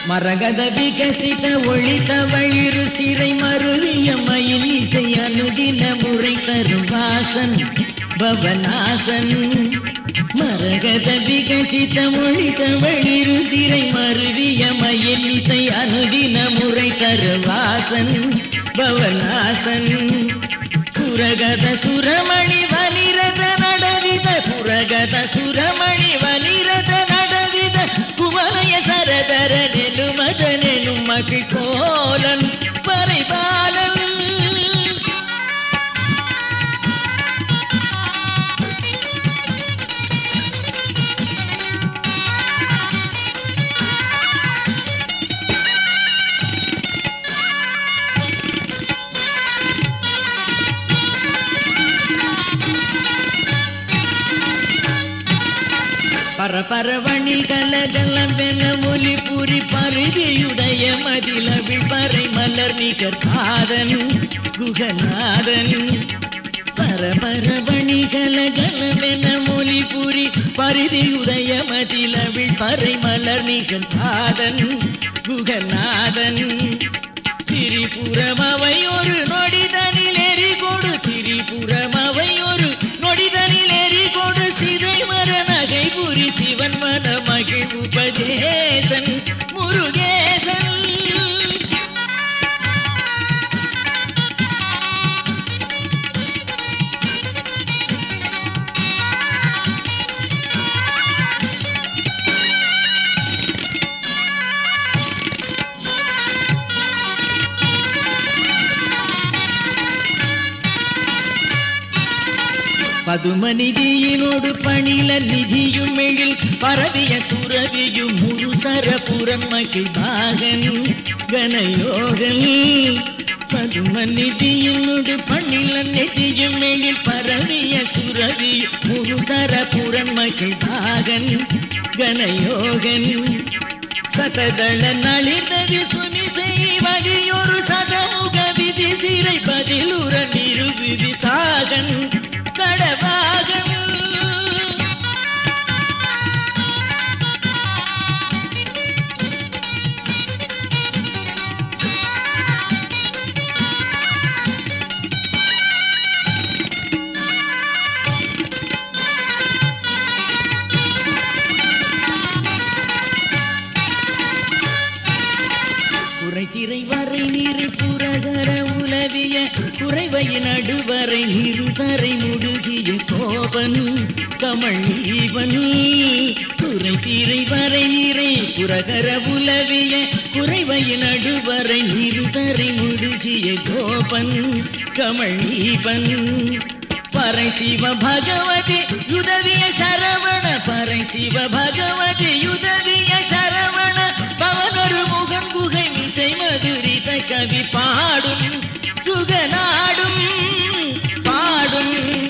மரகத விகசித ஒளித்த வழிறு சிறை மருவிய மயில் இசை அனுதின முறை தரும் வாசன் பவநாசன் மரகத விகசித ஒளித்த வழிறு சிறை மருவிய மயில் இசை அனுதின முறை தரும் வாசன் பவநாசன் புரகத சுரமணி வலிரத நடவித புரகத சுரமணி வலிரத நடவித குமரைய சரதர நெலுமதனெனும் மகிழ் கோலன் பறைபாலன் பரபரவணி கலகலவென ஒலி புரி பருதியுடைய மதிலவிழ் பறை மலர் நிகர் காதன் குகநாதன் பரபரவணி கலகலவென ஒலி புரி பருதியுடைய மதிலவிழ் பறை மலர் நிகர் காதன் குகநாதன் திரிபுரம் அவை ஒரு நொடிதனில் எரி கொடு திரிபுரம் அவை ஒரு நொடிதனில் எரி கொடு சிதை மர நகை புரி சிவன் மன மகிழ் உபதேசன் முருகேசன் பதுமநிதியினோடு பணில நிதியும் எழில் பரவிய துறவியும் முழு சரபுரம் மகிழ் பாகன் கனயோகன் பதுமநிதியினோடு பணில நிதியும் எழில் பரவிய துறவி முழு சரபுரம் மகிழ் பாகன் கனயோகன் சததள நளிர்ந்தது சுனிசை வழியொரு சதமுக விதி சிறை பதிலுற நிருவிதி சாகன் கடவாகன் குறைத்திரை வரை நீர் புறகர உலவிய குறைவையின் நடுவரை நிறுதரை முடுகிய கோபன் கமழீவன் குறைத்திரை வரை நீரை புறகர உலவிய குறைவையின் நடுவரை நிறுதரை முடுகிய கோபன் கமழீவன் பறை சிவ பகவதி யுதவிய சரவண பறை சிவ பகவதி யுதவிய சரவண பவனொரு முகன் குகை மிசை மதுரித கவி பாடும் சுகநாடும் பாடும்